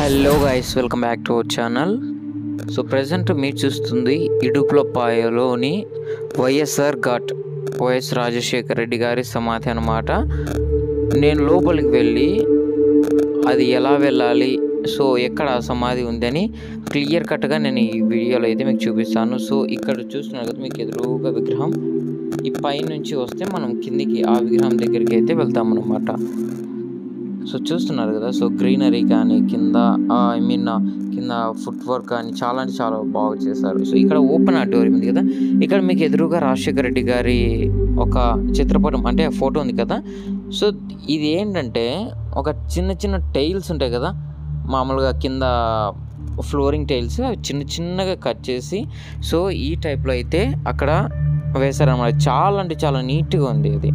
hello guys welcome back to our channel so present మీరు చూస్తుంది ఇడుపులపాయలోని వైఎస్ఆర్ ఘాట్ వైఎస్ రాజశేఖర రెడ్డి గారి సమాధి అన్నమాట నేను లోపలికి వెళ్ళి అది ఎలా వెళ్ళాలి సో ఎక్కడ ఆ సమాధి ఉందని క్లియర్ కట్గా నేను ఈ వీడియోలో అయితే మీకు చూపిస్తాను సో ఇక్కడ చూస్తున్నారు కదా మీకు ఎదురుగా విగ్రహం ఈ పై నుంచి వస్తే మనం కిందికి ఆ విగ్రహం దగ్గరికి అయితే వెళ్తాం అనమాట సో చూస్తున్నారు కదా సో గ్రీనరీ కానీ కింద ఐ మీన్ కింద ఫుట్ వర్క్ కానీ చాలా అంటే చాలా బాగా చేశారు సో ఇక్కడ ఓపెన్ ఆడిటోరియం ఉంది కదా ఇక్కడ మీకు ఎదురుగా రాజశేఖర రెడ్డి గారి ఒక చిత్రపటం అంటే ఫోటో ఉంది కదా సో ఇది ఏంటంటే ఒక చిన్న చిన్న టైల్స్ ఉంటాయి కదా మామూలుగా కింద ఫ్లోరింగ్ టైల్స్ అవి చిన్న చిన్నగా కట్ చేసి సో ఈ టైప్లో అయితే అక్కడ వేశారన్నమాట చాలా అంటే చాలా నీట్గా ఉంది ఇది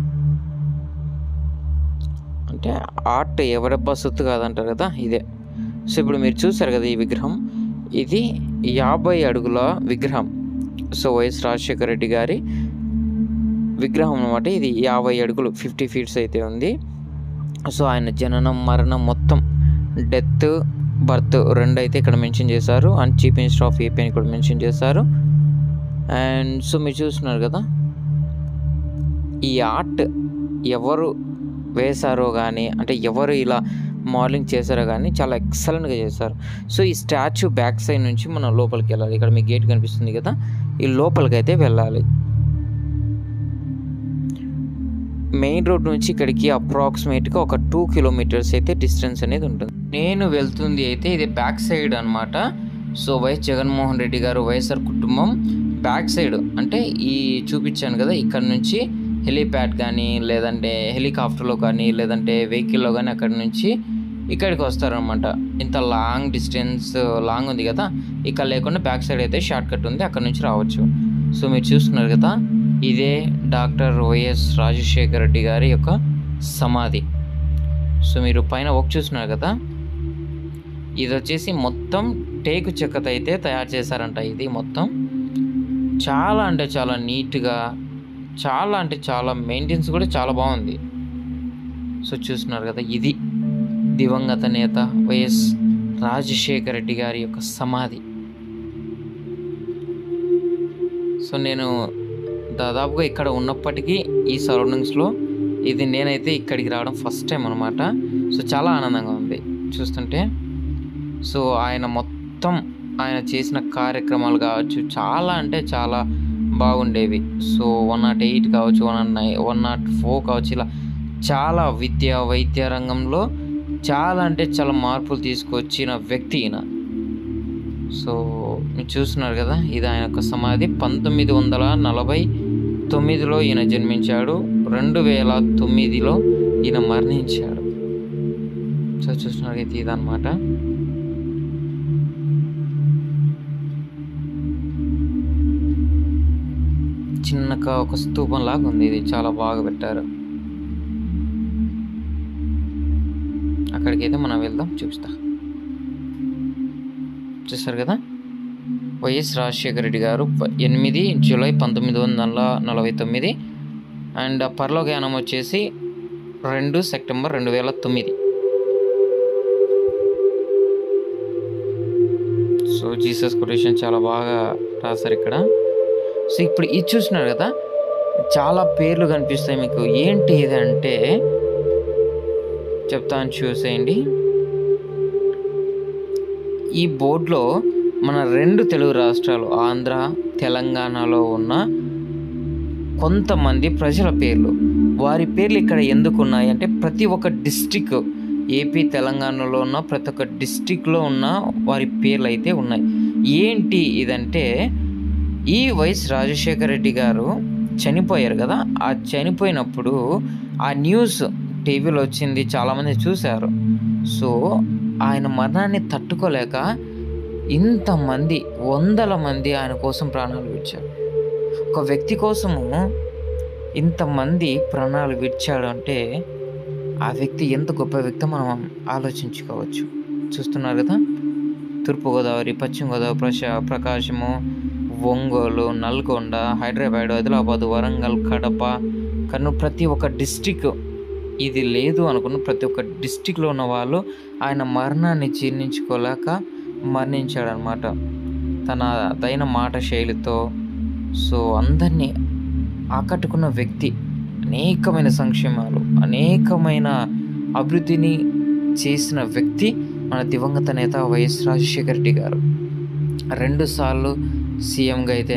అంటే ఆర్ట్ ఎవడబ్బా సొత్తు కాదంటారు కదా ఇదే సో ఇప్పుడు మీరు చూసారు కదా ఈ విగ్రహం ఇది యాభై అడుగుల విగ్రహం సో వైఎస్ రాజశేఖర రెడ్డి గారి విగ్రహం అనమాట ఇది యాభై అడుగులు ఫిఫ్టీ ఫీట్స్ అయితే ఉంది సో ఆయన జననం మరణం మొత్తం డెత్ బర్త్ రెండు అయితే ఇక్కడ మెన్షన్ చేశారు and chief minister of AP అని కూడా మెన్షన్ చేశారు అండ్ సో మీరు చూస్తున్నారు కదా ఈ ఆర్ట్ ఎవరు వేశారో కానీ అంటే ఎవరు ఇలా మోడలింగ్ చేశారో కానీ చాలా ఎక్సలెంట్గా చేశారు సో ఈ స్టాచ్యూ బ్యాక్ సైడ్ నుంచి మనం లోపలికి వెళ్ళాలి ఇక్కడ మీకు గేట్ కనిపిస్తుంది కదా ఈ లోపలికి అయితే వెళ్ళాలి మెయిన్ రోడ్ నుంచి ఇక్కడికి అప్రాక్సిమేట్గా ఒక టూ కిలోమీటర్స్ అయితే డిస్టెన్స్ అనేది ఉంటుంది నేను వెళ్తుంది అయితే ఇది బ్యాక్ సైడ్ అనమాట so YS Jaganmohan Reddy garu YSR కుటుంబం బ్యాక్ సైడ్ అంటే ఈ చూపించాను కదా ఇక్కడ నుంచి హెలీప్యాడ్ కానీ లేదంటే హెలికాప్టర్లో కానీ లేదంటే వెహికల్లో కానీ అక్కడ నుంచి ఇక్కడికి వస్తారనమాట ఇంత లాంగ్ డిస్టెన్స్ లాంగ్ ఉంది కదా ఇక్కడ లేకుండా బ్యాక్ సైడ్ అయితే షార్ట్ కట్ ఉంది అక్కడ నుంచి రావచ్చు సో మీరు చూస్తున్నారు కదా ఇదే డాక్టర్ వైఎస్ రాజశేఖర రెడ్డి గారి యొక్క సమాధి సో మీరు పైన ఒక చూస్తున్నారు కదా ఇది వచ్చేసి మొత్తం టేకు చెక్కతో అయితే తయారు చేశారంట ఇది మొత్తం చాలా అంటే చాలా నీట్గా చాలా అంటే చాలా మెయింటెన్స్ కూడా చాలా బాగుంది సో చూస్తున్నారు కదా ఇది దివంగత నేత వైఎస్ రాజశేఖర రెడ్డి గారి యొక్క సమాధి సో నేను దాదాపుగా ఇక్కడ ఉన్నప్పటికీ ఈ సరౌండింగ్స్లో ఇది నేనైతే ఇక్కడికి రావడం ఫస్ట్ టైం అనమాట సో చాలా ఆనందంగా ఉంది చూస్తుంటే సో ఆయన మొత్తం ఆయన చేసిన కార్యక్రమాలు కావచ్చు చాలా అంటే చాలా బాగుండేవి సో వన్ నాట్ ఎయిట్ కావచ్చు one not nine one not four కావచ్చు ఇలా చాలా విద్య వైద్య రంగంలో చాలా అంటే చాలా మార్పులు తీసుకొచ్చిన వ్యక్తి ఈయన సో మీరు చూస్తున్నారు కదా ఇది ఆయన యొక్క సమాధి పంతొమ్మిది వందల నలభై తొమ్మిదిలో ఈయన జన్మించాడు రెండు వేల తొమ్మిదిలో ఈయన మరణించాడు సో చూస్తున్నారు అయితే ఇదన్నమాట చిన్నగా ఒక స్తూపం లాగా ఉంది ఇది చాలా బాగా పెట్టారు అక్కడికైతే మనం వెళ్దాం చూపిస్తా చూస్తారు కదా వైఎస్ రాజశేఖర రెడ్డి గారు ప- ఎనిమిది జూలై పంతొమ్మిది వందల నలభై తొమ్మిది అండ్ పరలోకయానం వచ్చేసి రెండు సెప్టెంబర్ రెండు వేల తొమ్మిది సో జీసస్ కొటేషన్ చాలా బాగా రాశారు ఇక్కడ సో ఇప్పుడు ఇది చూస్తున్నారు కదా చాలా పేర్లు కనిపిస్తాయి మీకు ఏంటి ఇది అంటే చెప్తాను చూసేయండి ఈ బోర్డులో మన రెండు తెలుగు రాష్ట్రాలు ఆంధ్ర తెలంగాణలో ఉన్న కొంతమంది ప్రజల పేర్లు వారి పేర్లు ఇక్కడ ఎందుకు ఉన్నాయి అంటే ప్రతి ఒక్క డిస్టిక్ ఏపీ తెలంగాణలో ఉన్న ప్రతి ఒక్క డిస్టిక్లో ఉన్న వారి పేర్లు అయితే ఉన్నాయి ఏంటి ఇదంటే ఈ వైఎస్ రాజశేఖర రెడ్డి గారు చనిపోయారు కదా ఆ చనిపోయినప్పుడు ఆ న్యూస్ టీవీలో వచ్చింది చాలామంది చూశారు సో ఆయన మరణాన్ని తట్టుకోలేక ఇంతమంది వందల మంది ఆయన కోసం ప్రాణాలు విడిచారు ఒక వ్యక్తి కోసము ఇంతమంది ప్రాణాలు విడిచాడు అంటే ఆ వ్యక్తి ఎంత గొప్ప వ్యక్తి మనం ఆలోచించుకోవచ్చు చూస్తున్నారు కదా తూర్పుగోదావరి పశ్చిమ గోదావరి ప్రశ ప్రకాశము ఒంగోలు నల్గొండ హైదరాబాద్ ఆదిలాబాద్ వరంగల్ కడప కర్నూలు ప్రతి ఒక్క డిస్టిక్ ఇది లేదు అనుకున్న ప్రతి ఒక్క డిస్టిక్లో ఉన్న వాళ్ళు ఆయన మరణాన్ని జీర్ణించుకోలేక మరణించాడనమాట తన దైన మాట శైలితో సో అందరినీ ఆకట్టుకున్న వ్యక్తి అనేకమైన సంక్షేమాలు అనేకమైన అభివృద్ధిని చేసిన వ్యక్తి మన దివంగత నేత వైఎస్ రాజశేఖర రెడ్డి గారు రెండుసార్లు సీఎంగా అయితే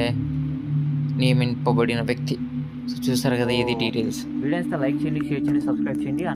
నియమింపబడిన వ్యక్తి సో చూసారు కదా ఇది డీటెయిల్స్ వీడియోస్ లైక్ చేయండి షేర్ చేయండి సబ్స్క్రైబ్ చేయండి